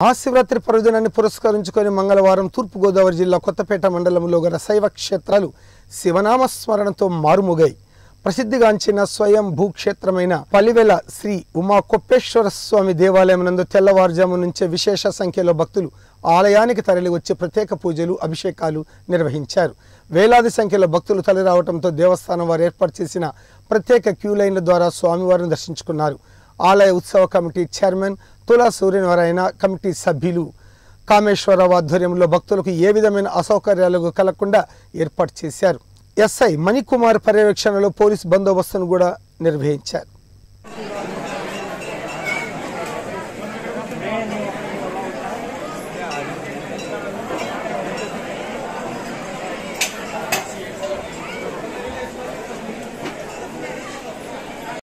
మహాశివరాత్రి పర్వదినాన్ని పురస్కరించుకొని మంగళవారం తూర్పుగోదావరి జిల్లా కొత్తపేట మండలంలో గల శైవ క్షేత్రాలు శివనామ స్మరణతో మారుమోగాయి ప్రసిద్ధిగాంచిన స్వయం భూక్షేత్రమైన పలివెల శ్రీ ఉమా కొప్పేశ్వర స్వామి దేవాలయం నందు తెల్లవారుజాము నుంచే విశేష సంఖ్యలో భక్తులు ఆలయానికి తరలి వచ్చి ప్రత్యేక పూజలు అభిషేకాలు నిర్వహించారు వేలాది సంఖ్యలో భక్తులు తరలిరావడంతో దేవస్థానం వారు ఏర్పాటు చేసిన ప్రత్యేక క్యూ లైన్ల ద్వారా స్వామివారిని దర్శించుకున్నారు ఆలయ ఉత్సవ కమిటీ చైర్మన్ తులా సూర్యనారాయణ కమిటీ సభ్యులు కామేశ్వరరావు ఆధ్వర్యంలో భక్తులకు ఏ విధమైన అసౌకర్యాలు కలగకుండా ఏర్పాటు చేశారు ఎస్ఐ మణికుమార్ పర్యవేక్షణలో పోలీస్ బందోబస్తును కూడా నిర్వహించారు